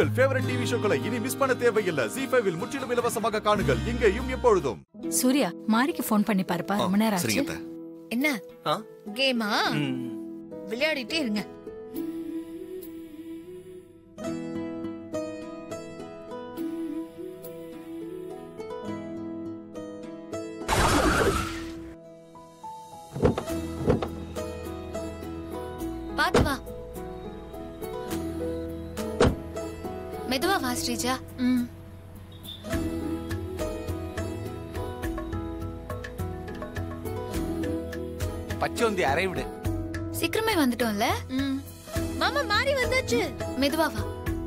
உங்கள் favourite TV ஷோக்களை இனி miss பண்ண தேவையில்லை ஜி ஃபைவில் முற்றிலும் இலவசமாக காணுங்கள் இங்கேயும் எப்பொழுதும் சூர்யா மாரிக்கு ஃபோன் பண்ணி பாருப்பா ரொம்ப நேரம் சரிங்க ஆச்சு அத்தை. என்ன ஆ? கேமா ம். விளையாடிட்டே இருங்க பாத்து வா மெதுவா வா ஸ்ரீஜா ம். பச்சோந்தி அரைவிடு சீக்கிரமே வந்துட்டோம்ல மாமா மாறி வந்தாச்சு மெதுவா வா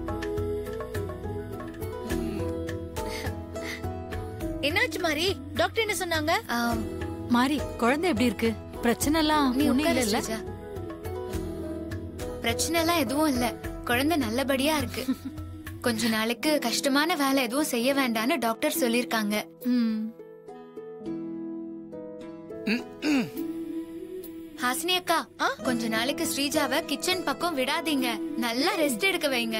என்னாச்சு மாறி டாக்டர் என்ன சொன்னாங்க மாரி குழந்தை எப்படி இருக்கு பிரச்சனை எல்லாம் நீ ஒண்ணும் உட்காரு இல்லல்ல ஸ்ரீஜா. பிரச்சனை எல்லாம் எதுவும் இல்ல குழந்தை நல்லபடியா இருக்கு கொஞ்ச நாளைக்கு கஷ்டமான வேலை எதுவும் செய்ய வேண்டாம்னு டாக்டர் சொல்லிருக்காங்க ம். ஹாசினி அக்கா கொஞ்ச நாளைக்கு ஸ்ரீஜாவை கிச்சன் பக்கம் விடாதீங்க நல்லா ரெஸ்ட் எடுக்க வைங்க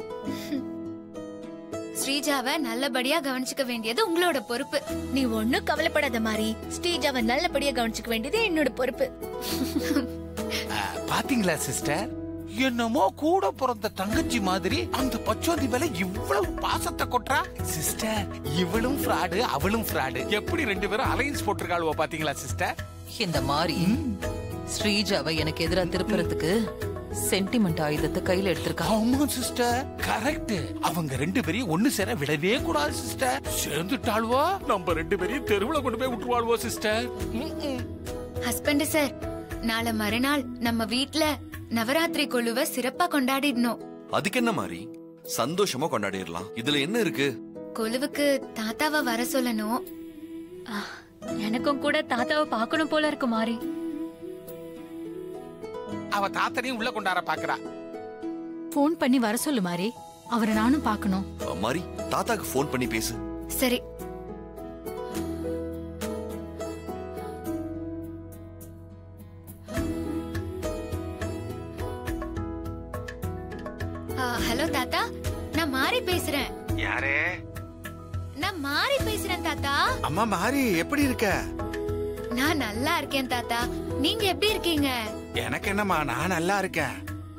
ஸ்ரீஜாவை நல்லபடியா கவனிச்சுக்க வேண்டியது உங்களோட பொறுப்பு நீ ஒண்ணும் கவலைப்படாத மாதிரி ஸ்ரீஜாவை நல்லபடியா கவனிச்சுக்க வேண்டியது என்னோட பொறுப்பு பாத்தீங்களா சிஸ்டர் என்னமோ கூட பிறந்த தங்கச்சி மாதிரி அந்த பச்சோந்தி மேல இவ்வளவு பாசத்தை கொட்டுறா சிஸ்டர் இவளும் ஃப்ராடு அவளும் ஃப்ராடு எப்படி ரெண்டு பேரும் அலைன்ஸ் போட்டிருக்காளுவோ பாத்தீங்களா சிஸ்டர் இந்த மாதிரி ஸ்ரீஜாவை எனக்கு எதிரா திருப்புறதுக்கு சென்டிமெண்ட் ஆயுதத்தை கையில எடுத்திருக்கா ஆமா சிஸ்டர் கரெக்ட் அவங்க ரெண்டு பேரையும் ஒண்ணு சேர விடவே கூடாது சிஸ்டர் சேர்ந்துட்டாளுவோ நம்ம ரெண்டு பேரையும் தெருவுல கொண்டு போய் விட்டுருவாளுவோ சிஸ்டர் ஹஸ்பண்ட் சார் நாளை மறுநாள் நம்ம வீட்ல நவராத்திரி கொழுவை சிறப்பா கொண்டாடிடணும் அதுக்கு என்ன மாதிரி சந்தோஷமா கொண்டாடிடலாம் இதுல என்ன இருக்கு கொழுவுக்கு தாத்தாவை வர சொல்லணும் எனக்கும் கூட தாத்தாவை பார்க்கணும் போல இருக்கு மாறி அவ தாத்தனையும் உள்ள கொண்டாட பாக்குறா ஃபோன் பண்ணி வர சொல்லு மாரி அவரை நானும் பார்க்கணும் அஹ், மாதிரி தாத்தாக்கு ஃபோன் பண்ணி பேசு சரி ஆ, ஹலோ தாத்தா நான் மாறி பேசுறேன் யாரே நான் மாறி பேசுறேன் தாத்தா அம்மா மாறி எப்படி இருக்க நான் நல்லா இருக்கேன் தாத்தா நீங்க எப்படி இருக்கீங்க எனக்கு என்னம்மா நான் நல்லா இருக்கேன்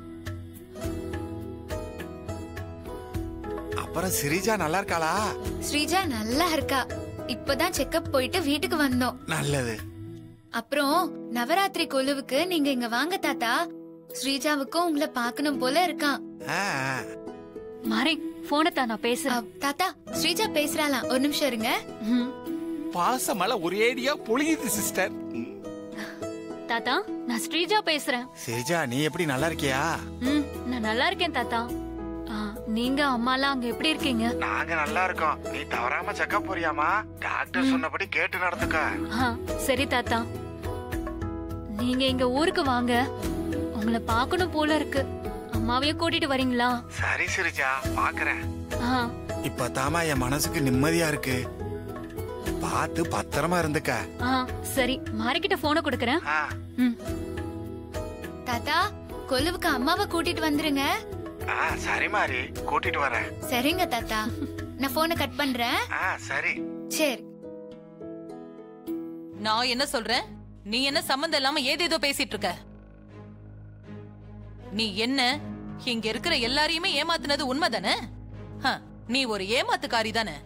அப்புறம் சிரிஜா நல்லா இருக்காளா ஸ்ரீஜா நல்லா இருக்கா இப்பதான் செக்கப் போயிட்டு வீட்டுக்கு வந்தோம் நல்லது அப்புறம் நவராத்திரி கொலுவுக்கு நீங்க இங்க வாங்க தாத்தா ஸ்ரீஜாவுக்கும் உங்களை பார்க்கணும் போல இருக்கான் ஆ, ஆ. மாறி போனை தான் நான் அ, பேசுறேன் தாத்தா ஸ்ரீஜா பேசுறாளாம் ஒரு நிமிஷம் இருங்க ம். பாசமழை ஒரேடியா பொழியுது சிஸ்டர் தாத்தா நான் ஸ்ரீஜா பேசுறேன் சிரிஜா நீ எப்படி நல்லா இருக்கியா ம் நான் நல்லா இருக்கேன் தாத்தா ஆ, நீங்க அம்மாலாம் அங்க எப்படி இருக்கீங்க நாங்க நல்லா இருக்கோம் நீ தவறாம செக்கப் போறியாமா டாக்டர் சொன்னபடி கேட்டு நடந்துக்க ஆ, சரி தாத்தா நீங்க எங்க ஊருக்கு வாங்க உங்களை பார்க்கணும் போல இருக்கு அம்மாவையும் கூட்டிட்டு வரீங்களா சரி சிரிஜா பாக்குறேன் ஆ, இப்ப தாமா என் மனசுக்கு நிம்மதியா இருக்கு பார்த்து பத்திரமா இருந்துக்க ஆ, சரி மாறிக்கிட்ட போனை கொடுக்கறேன் ம் தாத்தா கொலுவுக்கு அம்மாவை கூட்டிட்டு வந்துருங்க சரி மாறி கூட்டிட்டு வரேன் சரிங்க தாத்தா நான் போனை கட் பண்றேன் சரி சரி நான் என்ன சொல்றேன் நீ என்ன சம்மந்தம் இல்லாம ஏதேதோ பேசிட்டு இருக்க நீ என்ன இங்க இருக்கிற எல்லாரையுமே ஏமாத்துனது உண்மைதானே ஹ, நீ ஒரு ஏமாத்துக்காரி தானே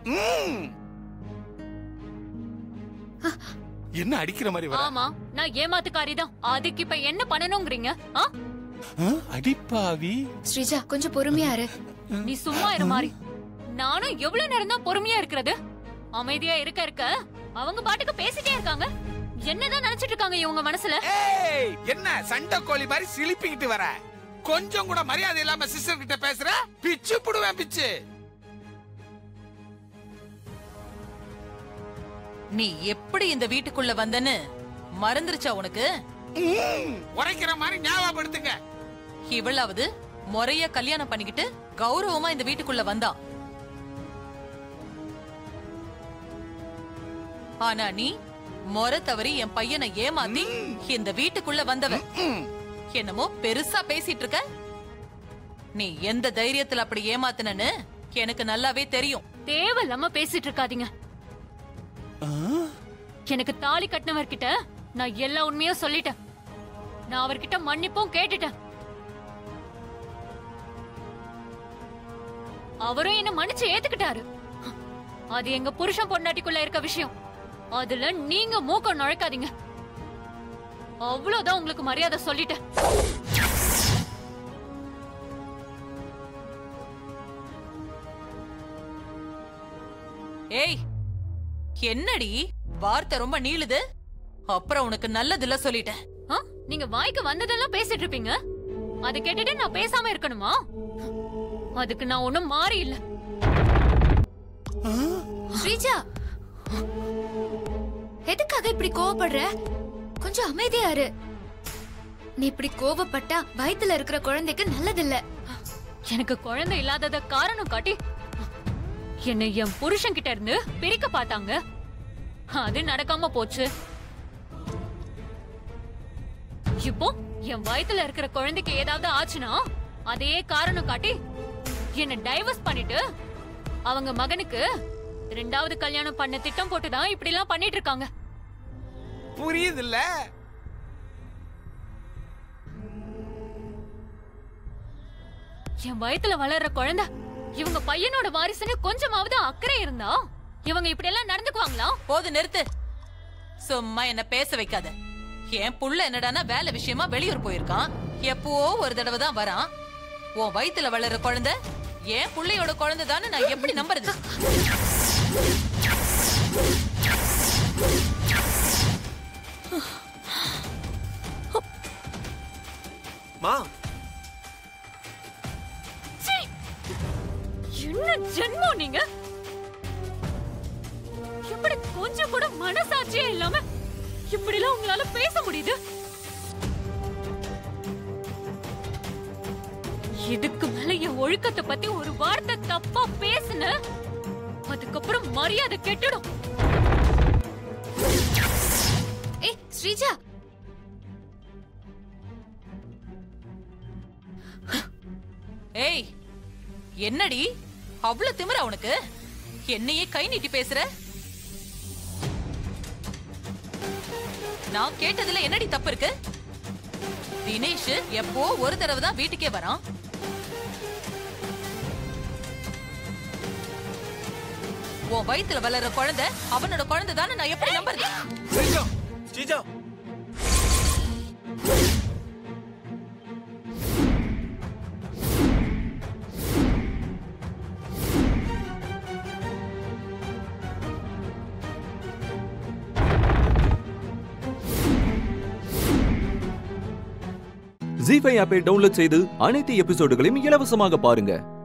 என்ன அடிக்கிற மாதிரி வர ஆமா நான் ஏமாத்துக்காரி தான் அதுக்கு இப்ப என்ன பண்ணணுங்கிறீங்க ஆ? அடிப்பாவி ஸ்ரீஜா கொஞ்சம் பொறுமையா இரு நீ சும்மா இரு மாறி நானும் எவ்வளவு நேரம் தான் பொறுமையா இருக்கிறது அமைதியா இருக்க இருக்க அவங்க பாட்டுக்கு பேசிட்டே இருக்காங்க என்னதான் நினைச்சிட்டு இருக்காங்க இவங்க மனசுல ஏய் என்ன சண்டை கோழி மாதிரி சிலிப்பிக்கிட்டு வர கொஞ்சம் கூட மரியாதை இல்லாம சிஸ்டர் கிட்ட பேசுற பிச்சு புடுவேன் பிச்சு நீ எப்படி இந்த வீட்டுக்குள்ள வந்தன்னு மறந்துருச்சா உனக்கு ம், உரைக்கிற மாதிரி ஞாபகப்படுத்துங்க இவளாவது முறைய கல்யாணம் பண்ணிக்கிட்டு கௌரவமா இந்த வீட்டுக்குள்ள வந்தா ஆனா நீ முறை தவறி என் பையனை ஏமாத்தி இந்த வீட்டுக்குள்ள வந்தவ என்னமோ பெருசா பேசிட்டு இருக்க நீ எந்த தைரியத்துல அப்படி ஏமாத்துனன்னு எனக்கு நல்லாவே தெரியும் தேவையில்லாம பேசிட்டு இருக்காதீங்க எனக்கு தாலி கட்டினவர்கிட்ட நான் எல்லா உண்மையும் சொல்லிட்டேன் நான் அவர்கிட்ட மன்னிப்பும் கேட்டுட்டேன் அவரும் என்ன மன்னிச்சு ஏத்துக்கிட்டாரு அது எங்க புருஷன் பொண்டாட்டிக்குள்ள இருக்க விஷயம் அதுல நீங்க மூக்க நுழைக்காதீங்க அவ்வளவுதான் உங்களுக்கு மரியாதை சொல்லிட்டேன் ஏய் என்னடி வார்த்தை ரொம்ப நீளுது அப்புறம் உனக்கு நல்லதுல சொல்லிட்டேன் ஆ? நீங்க வாய்க்கு வந்ததெல்லாம் பேசிட்டு இருப்பீங்க அதை கேட்டுட்டு நான் பேசாம இருக்கணுமா அதுக்கு நான் ஒண்ணும் மாறி இல்ல ஸ்ரீஜா எதுக்காக இப்படி கோவப்படுற கொஞ்சம் அமைதியா இரு நீ இப்படி கோவப்பட்டா வயித்துல இருக்கிற குழந்தைக்கு நல்லதில்ல எனக்கு குழந்தை இல்லாதத காரணம் காட்டி என்னை என் புருஷன் கிட்ட இருந்து பிரிக்க பார்த்தாங்க அது நடக்காம போச்சு இப்போ என் வயித்துல இருக்கிற குழந்தைக்கு ஏதாவது ஆச்சுன்னா அதே காரணம் காட்டி என்ன டைவர்ஸ் பண்ணிட்டு அவங்க மகனுக்கு ரெண்டாவது கல்யாணம் பண்ண திட்டம் போட்டுதான் இப்படி எல்லாம் பண்ணிட்டு இருக்காங்க புரியுதுல்ல என் வயித்துல வளர்ற குழந்தை இவங்க பையனோட வாரிசுன்னு கொஞ்சமாவது அக்கறை இருந்தா இவங்க இப்படி எல்லாம் நடந்துக்குவாங்களா போது நிறுத்து சும்மா என்ன பேச வைக்காத என் புள்ள என்னடான்னா வேலை விஷயமா வெளியூர் போயிருக்கான் எப்பவோ ஒரு தடவை தான் வரான் உன் வயித்துல வளர்ற குழந்தை என் புள்ளையோட குழந்தை தானே நான் எப்படி நம்புறது மா சீ! என்ன ஜென்மம் நீங்க எப்படி கொஞ்சம் கூட மனசாட்சியே இல்லாம இப்படி எல்லாம் உங்களால பேச முடியுது இதுக்கு மேல என் ஒழுக்கத்தை பத்தி ஒரு வார்த்தை தப்பா பேசுன அதுக்கப்புறம் மரியாதை கெட்டுடும் ஏய் ஸ்ரீஜா ஏய் என்னடி அவ்வளவு திமிரா உனக்கு என்னையே கை நீட்டி பேசுற நான் கேட்டதுல என்னடி தப்பு இருக்கு தினேஷ் எப்போ ஒரு தடவை தான் வீட்டுக்கே வரான் உன் வயித்துல வளர்ற குழந்தை அவனோட குழந்தை தானே நான் எப்படி நம்புறது ஸ்ரீஜா ஸ்ரீஜா ஜி ஃபைவ் ஆப்பை டவுன்லோட் செய்து அனைத்து எபிசோடுகளையும் இலவசமாக பாருங்க